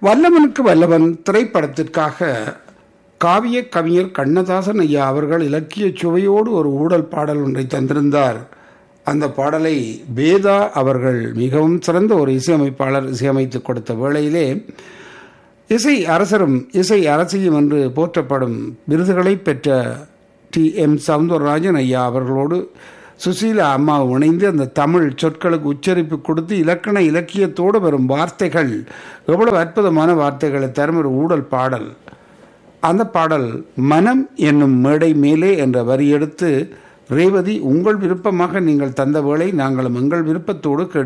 வல்லவனுக்கு வல்லவன் திரைப்படத்திற்காக காவிய கவிஞர் கண்ணதாசன் ஐயா அவர்கள் இலக்கிய சுவையோடு ஒரு ஊடல் பாடல் ஒன்றை தந்திருந்தார் அந்த பாடலை வேதா அவர்கள் மிகவும் சிறந்த ஒரு இசையமைப்பாளர் இசையமைத்து கொடுத்த வேளையிலே இசை அரசரும் இசை அரசியும் என்று போற்றப்படும் விருதுகளை பெற்ற டி எம் சவுந்தரராஜன் ஐயா அவர்களோடு சுசீலா அம்மா இணைந்து அந்த தமிழ் சொற்களுக்கு உச்சரிப்பு கொடுத்து இலக்கண இலக்கியத்தோடு வரும் வார்த்தைகள் எவ்வளவு அற்புதமான வார்த்தைகளை தரும் ஒரு ஊடல் பாடல் அந்த பாடல் மனம் என்னும் மேடை மேலே என்ற வரி எடுத்து ரேவதி உங்கள் விருப்பமாக நீங்கள் தந்த வேளை நாங்களும் எங்கள் விருப்பத்தோடு கேட்டு